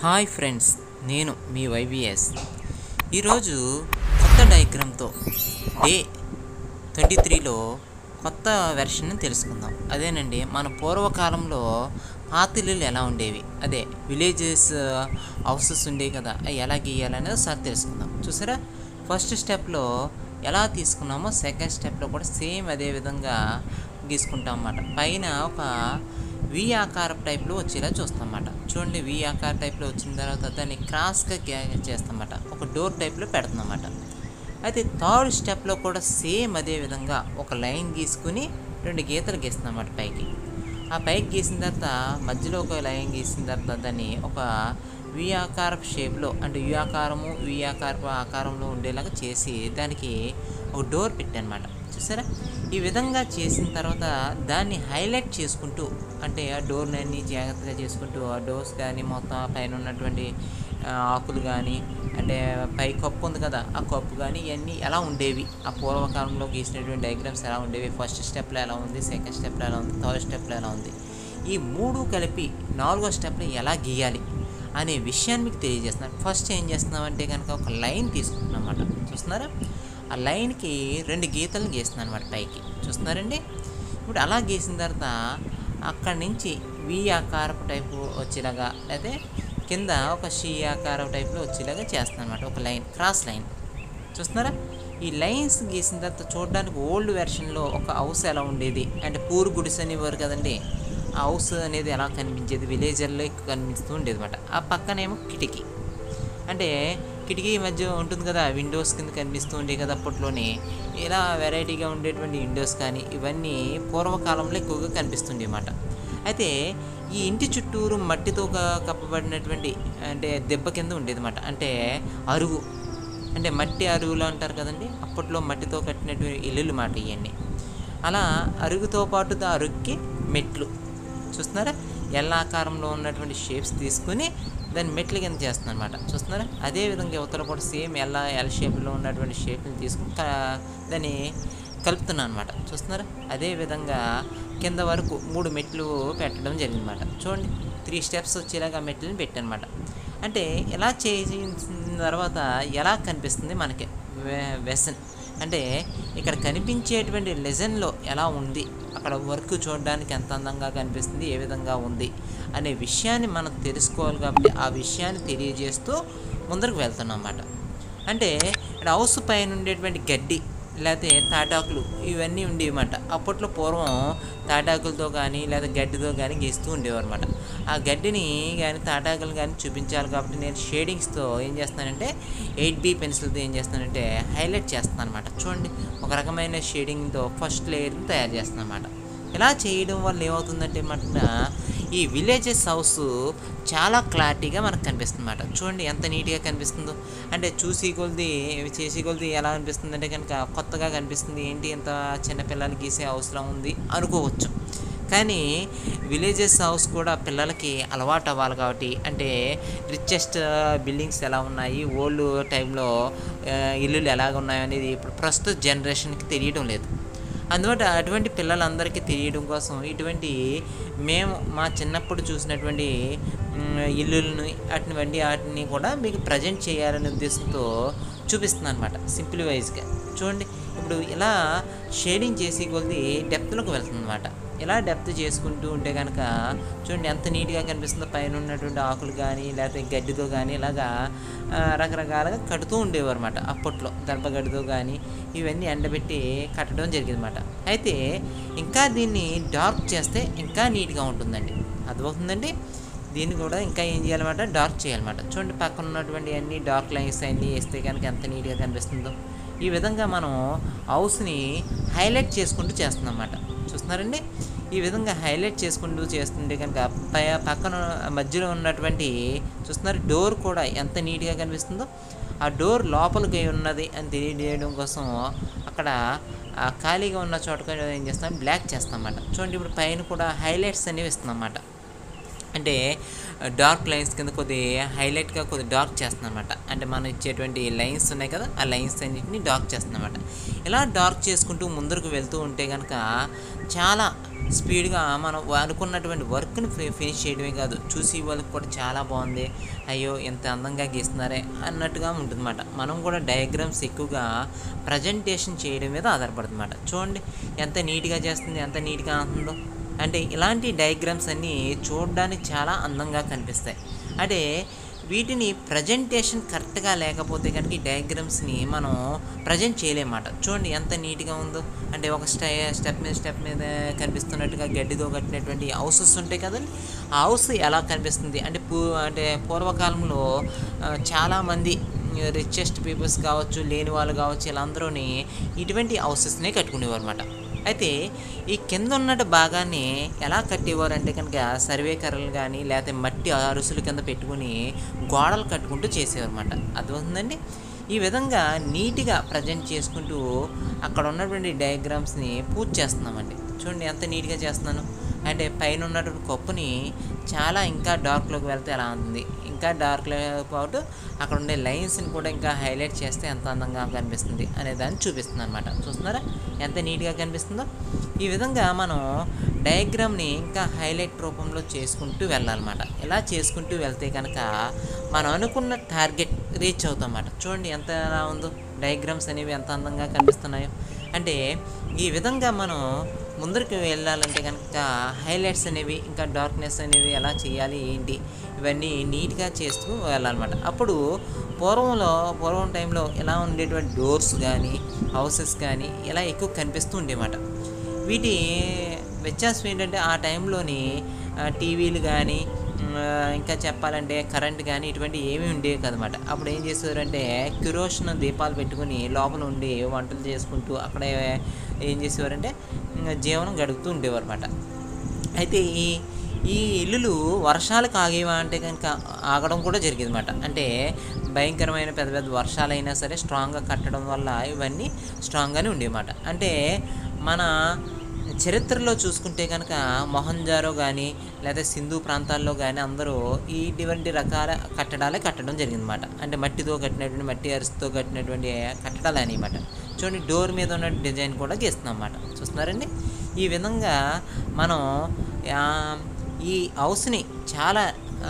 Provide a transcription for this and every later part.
hi friends నేను మీ YBS ఈరోజు కొత్త డయాగ్రామ్తో డే ట్వంటీ త్రీలో కొత్త వెర్షన్ తెలుసుకుందాం అదేనండి మన పూర్వకాలంలో పాతిల్లులు ఎలా ఉండేవి అదే విలేజెస్ హౌసెస్ ఉండేవి కదా అవి ఎలా గీయాలనేది ఒకసారి తెలుసుకుందాం చూసారా ఫస్ట్ స్టెప్లో ఎలా తీసుకున్నామో సెకండ్ స్టెప్లో కూడా సేమ్ అదే విధంగా గీసుకుంటాం అన్నమాట పైన ఒక వి ఆకారం టైప్లో వచ్చేలా చూస్తాం అన్నమాట చూడండి వి ఆకార టైప్లో వచ్చిన తర్వాత దాన్ని క్రాస్గా చేస్తామన్నమాట ఒక డోర్ టైప్లో పెడుతుందన్నమాట అయితే థర్డ్ స్టెప్లో కూడా సేమ్ అదే విధంగా ఒక లైన్ గీసుకుని రెండు గీతలు గీస్తున్నాం అన్నమాట పైకి ఆ పైకి గీసిన తర్వాత మధ్యలో ఒక లైన్ గీసిన తర్వాత దాన్ని ఒక వి ఆకారపు షేప్లో అంటే యు ఆకారము వి ఆకారపు ఆకారంలో ఉండేలాగా చేసి దానికి ఒక డోర్ పెట్టానమాట చూసారా ఈ విధంగా చేసిన తర్వాత దాన్ని హైలైట్ చేసుకుంటూ అంటే ఆ డోర్ని అన్ని జాగ్రత్తగా చేసుకుంటూ ఆ డోర్స్ కానీ మొత్తం ఆ పైన ఉన్నటువంటి ఆ, ఆకులు కానీ అంటే పై కప్పు ఉంది కదా ఆ కప్పు కానీ ఇవన్నీ ఎలా ఉండేవి ఆ పూర్వకాలంలో గీసినటువంటి డయాగ్రామ్స్ ఎలా ఉండేవి ఫస్ట్ స్టెప్లో ఎలా ఉంది సెకండ్ స్టెప్లో ఎలా ఉంది థర్డ్ స్టెప్లో ఎలా ఉంది ఈ మూడు కలిపి నాలుగో స్టెప్లో ఎలా గీయాలి అనే విషయాన్ని మీకు తెలియజేస్తున్నాను ఫస్ట్ ఏం చేస్తున్నామంటే కనుక ఒక లైన్ తీసుకుంటున్నాం అన్నమాట చూస్తున్నారా ఆ లైన్కి రెండు గీతలను గీస్తున్నాను అనమాట పైకి చూస్తున్నారండి ఇప్పుడు అలా గీసిన తర్వాత అక్కడి నుంచి వి ఆకారపు టైపు వచ్చేలాగా అయితే కింద ఒక షీ ఆకారం టైప్లో వచ్చేలాగా చేస్తాను అనమాట ఒక లైన్ క్రాస్ లైన్ చూస్తున్నారా ఈ లైన్స్ గీసిన తర్వాత చూడడానికి ఓల్డ్ వెర్షన్లో ఒక హౌస్ ఎలా ఉండేది అంటే పూరు గుడిసె అనేవారు కదండి ఆ హౌస్ అనేది ఎలా కనిపించేది విలేజర్లో ఎక్కువ కనిపిస్తూ ఉండేది అనమాట ఆ పక్కనేమో కిటికీ అంటే కిటికీ మధ్య ఉంటుంది కదా విండోస్ కింద కనిపిస్తూ ఉండే కదా అప్పట్లోనే ఇలా వెరైటీగా ఉండేటువంటి విండోస్ కానీ ఇవన్నీ పూర్వకాలంలో ఎక్కువగా కనిపిస్తుండే అన్నమాట అయితే ఈ ఇంటి చుట్టూరు మట్టితో క- కప్పబడినటువంటి అంటే దెబ్బ కింద ఉండేది అనమాట అంటే అరుగు అంటే మట్టి అరుగులు అంటారు కదండి అప్పట్లో మట్టితో కట్టినటువంటి ఇల్లులు మాట ఇవన్నీ అలా అరుగుతో పాటు దా అరుగుకి మెట్లు చూస్తున్నారా ఎల్ ఆకారంలో ఉన్నటువంటి షేప్స్ తీసుకుని దాన్ని మెట్ల కింద చేస్తున్నాను అనమాట చూస్తున్నారా అదే విధంగా యువతలు కూడా సేమ్ ఎల్ ఎల్ షేప్లో ఉన్నటువంటి షేప్ని తీసుకుని క- దాన్ని కలుపుతున్నాను అనమాట చూస్తున్నారా అదే విధంగా కింద వరకు మూడు మెట్లు పెట్టడం జరిగిందన్నమాట చూడండి త్రీ స్టెప్స్ వచ్చేలాగా మెట్లని పెట్టానమాట అంటే ఎలా చేసిన తర్వాత ఎలా కనిపిస్తుంది మనకి వెసన్ అంటే ఇక్కడ కనిపించేటువంటి లెజన్లో ఎలా ఉంది అక్కడ వర్క్ చూడడానికి ఎంత అందంగా కనిపిస్తుంది ఏ విధంగా ఉంది అనే విషయాన్ని మనం తెలుసుకోవాలి కాబట్టి ఆ విషయాన్ని తెలియజేస్తూ ముందరకు వెళ్తున్నాం అన్నమాట అంటే ఇక్కడ హౌస్ పైన ఉండేటువంటి గడ్డి లేకపోతే తాటాకులు ఇవన్నీ ఉండేవన్నమాట అప్పట్లో పూర్వం తాటాకులతో కానీ లేదా గడ్డితో కానీ గీస్తూ ఉండేవారు అనమాట ఆ గడ్డిని కానీ తాటాకులు కానీ చూపించాలి కాబట్టి నేను షేడింగ్స్తో ఏం చేస్తానంటే ఎయిట్ బి పెన్సిల్తో ఏం చేస్తానంటే హైలైట్ చేస్తాను అనమాట చూడండి ఒక రకమైన షేడింగ్తో ఫస్ట్ లేయర్ని తయారు చేస్తాను అనమాట ఇలా చేయడం వల్ల ఏమవుతుందంటే మాట ఈ విలేజెస్ హౌస్ చాలా క్లారిటీగా మనకు కనిపిస్తుంది అన్నమాట చూడండి ఎంత నీట్గా కనిపిస్తుందో అంటే చూసి కొలిది చేసి కొలిది ఎలా అనిపిస్తుంది అంటే కనుక కొత్తగా కనిపిస్తుంది ఏంటి ఇంత చిన్నపిల్లలు గీసే అవసరం ఉంది అనుకోవచ్చు కానీ విలేజెస్ హౌస్ కూడా పిల్లలకి అలవాటు అవ్వాలి కాబట్టి అంటే రిచెస్ట్ బిల్డింగ్స్ ఎలా ఉన్నాయి ఓల్డ్ టైంలో ఇల్లులు ఎలాగ ఉన్నాయి అనేది ఇప్పుడు ప్రస్తుత జనరేషన్కి తెలియడం లేదు అందువల్ల అటువంటి పిల్లలందరికీ తెలియడం కోసం ఇటువంటి మేము మా చిన్నప్పుడు చూసినటువంటి మ్, ఇల్లులని అటువంటి వాటిని కూడా మీకు ప్రజెంట్ చేయాలనే ఉద్దేశంతో చూపిస్తున్నాను అనమాట సింపుల్ వైజ్గా చూడండి ఇప్పుడు ఇలా షేడింగ్ చేసి కొద్ది డెప్త్లోకి వెళ్తుంది అనమాట ఇలా డెప్త్ చేసుకుంటూ ఉంటే కనుక చూడండి ఎంత నీట్గా కనిపిస్తుందో పైన ఉన్నటువంటి ఆకులు కానీ లేకపోతే గడ్డితో కానీ ఇలాగా ఆ, రకరకాలుగా కడుతూ ఉండేవారు అనమాట అప్పట్లో దర్భగడ్డితో కానీ ఇవన్నీ ఎండబెట్టి కట్టడం జరిగిందన్నమాట అయితే ఇంకా దీన్ని డార్క్ చేస్తే ఇంకా నీట్గా ఉంటుందండి అర్థమవుతుందండి దీన్ని కూడా ఇంకా ఏం చేయాలన్నమాట డార్క్ చేయాలన్నమాట చూడండి పక్కన ఉన్నటువంటి అన్ని డార్క్ లైన్స్ అన్నీ వేస్తే కనుక ఎంత నీట్గా కనిపిస్తుందో ఈ విధంగా మనం హౌస్ని హైలైట్ చేసుకుంటూ చేస్తున్నాం అన్నమాట చూస్తున్నారండి ఈ విధంగా హైలైట్ చేసుకుంటూ చేస్తుంటే కనుక పై పక్కన మధ్యలో ఉన్నటువంటి చూస్తున్నారు డోర్ కూడా ఎంత నీట్గా కనిపిస్తుందో ఆ డోర్ లోపలికి ఉన్నది అని తెలియజేయడం కోసం అక్కడ ఆ ఖాళీగా ఉన్న చోట కూడా ఏం చేస్తాం బ్లాక్ చేస్తాం అన్నమాట చూడండి ఇప్పుడు పైన కూడా హైలైట్స్ అనేవి ఇస్తున్నాం అన్నమాట అంటే డార్క్ లైన్స్ కింద కొద్ది హైలైట్గా కొద్ది డార్క్ చేస్తున్నాం అనమాట అంటే మనం ఇచ్చేటువంటి లైన్స్ ఉన్నాయి కదా ఆ లైన్స్ అన్నింటినీ డార్క్ చేస్తున్నాం అనమాట ఇలా డార్క్ చేసుకుంటూ ముందరకు వెళ్తూ ఉంటే కనుక చాలా స్పీడ్గా మనం అనుకున్నటువంటి వర్క్ని ఫినిష్ చేయడమే కాదు చూసి వాళ్ళకి కూడా చాలా బాగుంది అయ్యో ఎంత అందంగా గీస్తున్నారే అన్నట్టుగా ఉంటుందన్నమాట మనం కూడా డయాగ్రామ్స్ ఎక్కువగా ప్రజెంటేషన్ చేయడం మీద ఆధారపడుతుందన్నమాట చూడండి ఎంత నీట్గా చేస్తుంది ఎంత నీట్గా ఉంటుందో అంటే ఇలాంటి డయాగ్రామ్స్ అన్నీ చూడడానికి చాలా అందంగా కనిపిస్తాయి అంటే వీటిని ప్రజెంటేషన్ కరెక్ట్గా లేకపోతే కనుక ఈ డయాగ్రామ్స్ని మనం ప్రజెంట్ చేయలేమాట చూడండి ఎంత నీట్గా ఉందో అంటే ఒక స్టె స్టెప్ మీద స్టెప్ మీద కనిపిస్తున్నట్టుగా గడ్డితో కట్టినటువంటి హౌసెస్ ఉంటాయి కదండి ఆ హౌస్ ఎలా కనిపిస్తుంది అంటే పూ అంటే పూర్వకాలంలో ఆ, చాలామంది రిచెస్ట్ పీపుల్స్ కావచ్చు లేని వాళ్ళు కావచ్చు వీళ్ళందరూని ఇటువంటి హౌసెస్నే కట్టుకునేవారు అనమాట అయితే ఈ కింద ఉన్నట్టు భాగాన్ని ఎలా కట్టేవారు అంటే కనుక సర్వే కర్రలు కానీ లేకపోతే మట్టి అరుసుల కింద పెట్టుకుని గోడలు కట్టుకుంటూ చేసేవారు అనమాట అర్థమవుతుందండి ఈ విధంగా నీట్గా ప్రజెంట్ చేసుకుంటూ అక్కడ ఉన్నటువంటి డయాగ్రామ్స్ని పూర్తి చేస్తున్నామండి చూడండి ఎంత నీట్గా చేస్తున్నాను అంటే పైన ఉన్నటువంటి కప్పుని చాలా ఇంకా డార్క్లోకి వెళ్తే ఎలా ఉంది ఇంకా డార్క్లో పాటు అక్కడ ఉండే లైన్స్ని కూడా ఇంకా హైలైట్ చేస్తే ఎంత అందంగా కనిపిస్తుంది అనే దాన్ని చూపిస్తుంది అనమాట చూస్తున్నారా ఎంత నీట్గా కనిపిస్తుందో ఈ విధంగా మనం డయాగ్రామ్ని ఇంకా హైలైట్ రూపంలో చేసుకుంటూ వెళ్ళాలన్నమాట ఇలా చేసుకుంటూ వెళ్తే కనుక మనం అనుకున్న టార్గెట్ రీచ్ అవుతాం అన్నమాట చూడండి ఎంత ఎలా ఉందో డయాగ్రామ్స్ అనేవి ఎంత అందంగా కనిపిస్తున్నాయో అంటే ఈ విధంగా మనం ముందరికి వెళ్ళాలంటే కనుక హైలైట్స్ అనేవి ఇంకా డార్క్నెస్ అనేవి ఎలా చేయాలి ఏంటి ఇవన్నీ నీట్గా చేస్తూ వెళ్ళాలన్నమాట అప్పుడు పూర్వంలో పూర్వం టైంలో ఎలా ఉండేటువంటి డోర్స్ కానీ హౌసెస్ కానీ ఇలా ఎక్కువ కనిపిస్తూ ఉండేమాట వీటి వ్యత్యాసం ఏంటంటే ఆ టైంలోని టీవీలు కానీ ఇంకా చెప్పాలంటే కరెంట్ కానీ ఇటువంటి ఏమీ ఉండేవి కదనమాట అప్పుడు ఏం చేసేవారంటే కిరోషన్ దీపాలు పెట్టుకుని లోపల ఉండి వంటలు చేసుకుంటూ అక్కడే ఏం చేసేవారంటే ఉమ్, జీవనం గడుపుతూ ఉండేవారు అనమాట అయితే ఈ ఈ ఇల్లులు వర్షాలకు ఆగేవా అంటే కనుక ఆగడం కూడా జరిగేది అనమాట అంటే భయంకరమైన పెద్ద పెద్ద వర్షాలైనా సరే స్ట్రాంగ్గా కట్టడం వల్ల ఇవన్నీ స్ట్రాంగ్గానే ఉండేవన్నమాట అంటే మన చరిత్రలో చూసుకుంటే కనుక మొహంజారో కానీ లేదా సింధు ప్రాంతాల్లో కానీ అందరూ ఇటువంటి రకాల కట్టడాలే కట్టడం జరిగిందన్నమాట అంటే మట్టితో కట్టినటువంటి మట్టి అరిసితో కట్టినటువంటి కట్టడాలు అనమాట చూడండి డోర్ మీద ఉన్న డిజైన్ కూడా గీస్తున్నాం అన్నమాట చూస్తున్నారండి ఈ విధంగా మనం ఆ, ఈ హౌస్ని చాలా ఆ,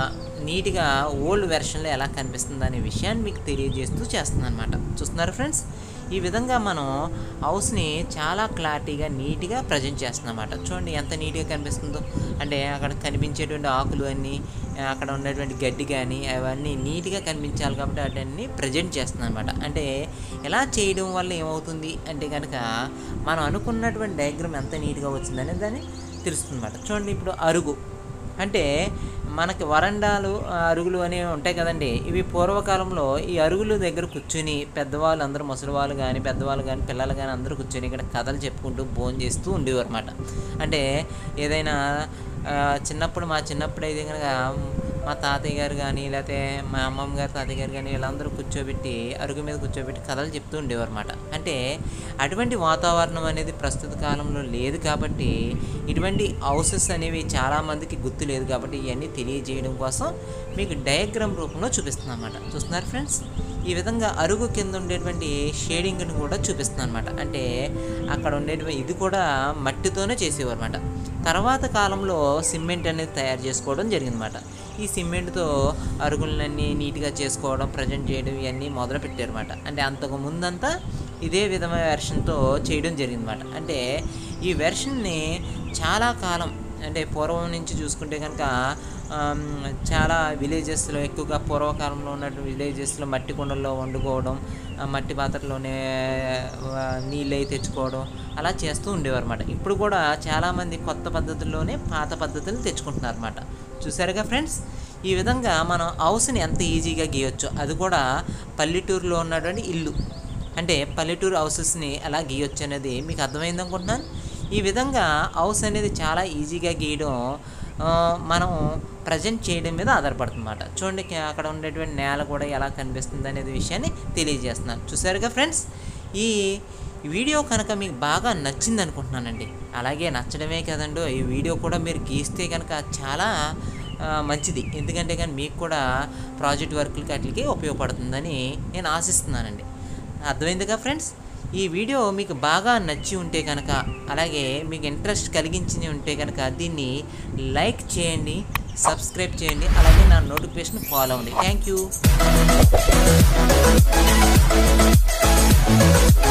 నీట్గా ఓల్డ్ వెర్షన్లో ఎలా కనిపిస్తుంది అనే విషయాన్ని మీకు తెలియజేస్తూ చేస్తున్నాను అనమాట చూస్తున్నారు ఫ్రెండ్స్ ఈ విధంగా మనం హౌస్ని చాలా క్లారిటీగా నీట్గా ప్రజెంట్ చేస్తున్నాం అన్నమాట చూడండి ఎంత నీట్గా కనిపిస్తుందో అంటే అక్కడ కనిపించేటువంటి ఆకులు అన్నీ ఆ, అక్కడ ఉన్నటువంటి గడ్డి కానీ అవన్నీ నీట్గా కనిపించాలి కాబట్టి వాటిని ప్రజెంట్ చేస్తున్నాం అనమాట అంటే ఎలా చేయడం వల్ల ఏమవుతుంది అంటే కనుక మనం అనుకున్నటువంటి డయాగ్రామ్ ఎంత నీట్గా వచ్చిందనే దాన్ని తెలుస్తుంది అనమాట చూడండి ఇప్పుడు అరుగు అంటే మనకి వరండాలు ఆ, అరుగులు అనేవి ఉంటాయి కదండి ఇవి పూర్వకాలంలో ఈ అరుగుల దగ్గర కూర్చుని పెద్దవాళ్ళు అందరూ ముసలివాళ్ళు కానీ పెద్దవాళ్ళు కానీ పిల్లలు కానీ అందరూ కూర్చొని ఇక్కడ కథలు చెప్పుకుంటూ భోజనం చేస్తూ ఉండేవారు అనమాట అంటే ఏదైనా ఆ, చిన్నప్పుడు మా చిన్నప్పుడు అయితే కనుక మా తాతయ్య గారు కానీ లేకపోతే మా అమ్మమ్మ గారు తాతయ్య గారు కానీ వీళ్ళందరూ కూర్చోబెట్టి అరుగు మీద కూర్చోబెట్టి కథలు చెప్తూ ఉండేవారు అనమాట అంటే అటువంటి వాతావరణం అనేది ప్రస్తుత కాలంలో లేదు కాబట్టి ఇటువంటి హౌసెస్ అనేవి చాలామందికి గుర్తు లేదు కాబట్టి ఇవన్నీ తెలియజేయడం కోసం మీకు డయాగ్రామ్ రూపంలో చూపిస్తున్నాను అనమాట చూస్తున్నారు ఫ్రెండ్స్ ఈ విధంగా అరుగు కింద ఉండేటువంటి షేడింగ్ని కూడా చూపిస్తున్నాను అనమాట అంటే అక్కడ ఉండేటువంటి ఇది కూడా మట్టితోనే చేసేవారు అనమాట తర్వాత కాలంలో సిమెంట్ అనేది తయారు చేసుకోవడం జరిగిందన్నమాట ఈ సిమెంట్తో అరుగులన్నీ నీట్గా చేసుకోవడం ప్రజెంట్ చేయడం ఇవన్నీ మొదలు పెట్టారన్నమాట అంటే అంతకు ముందంతా ఇదే విధమైన వెర్షన్తో చేయడం జరిగిందన్నమాట అంటే ఈ వెర్షన్ని చాలా కాలం అంటే పూర్వం నుంచి చూసుకుంటే కనుక ఆమ్, చాలా విలేజెస్లో ఎక్కువగా పూర్వకాలంలో ఉన్నటువంటి విలేజెస్లో మట్టి కుండల్లో వండుకోవడం ఆ మట్టి పాత్రలోనే ఆ, నీళ్ళు అయి తెచ్చుకోవడం అలా చేస్తూ ఉండేవారు అనమాట ఇప్పుడు కూడా చాలామంది కొత్త పద్ధతుల్లోనే పాత పద్ధతులు తెచ్చుకుంటున్నారు అనమాట చూసారుగా ఫ్రెండ్స్ ఈ విధంగా మనం హౌస్ని ఎంత ఈజీగా గీయొచ్చు అది కూడా పల్లెటూరులో ఉన్నటువంటి ఇల్లు అంటే పల్లెటూరు హౌసెస్ని ఎలా గీయొచ్చు అనేది మీకు అర్థమైంది అనుకుంటున్నాను ఈ విధంగా హౌస్ అనేది చాలా ఈజీగా గీయడం ఆ, మనం ప్రజెంట్ చేయడం మీద ఆధారపడుతుందన్నమాట చూడండి కి- అక్కడ ఉండేటువంటి నేల కూడా ఎలా కనిపిస్తుంది అనేది విషయాన్ని తెలియజేస్తున్నాను చూసారుగా ఫ్రెండ్స్ ఈ వీడియో కనుక మీకు బాగా నచ్చింది అనుకుంటున్నానండి అలాగే నచ్చడమే కదండో ఈ వీడియో కూడా మీరు గీస్తే కనుక చాలా ఆ, మంచిది ఎందుకంటే కానీ మీకు కూడా ప్రాజెక్ట్ వర్క్లకి వాటికి ఉపయోగపడుతుందని నేను ఆశిస్తున్నానండి అర్థమైందిగా ఫ్రెండ్స్ ఈ వీడియో మీకు బాగా నచ్చి ఉంటే కనుక అలాగే మీకు ఇంట్రెస్ట్ కలిగించి ఉంటే కనుక దీన్ని లైక్ చేయండి సబ్స్క్రైబ్ చేయండి అలాగే నా నోటిఫికేషన్ ఫాలో అవ్వండి థ్యాంక్ యూ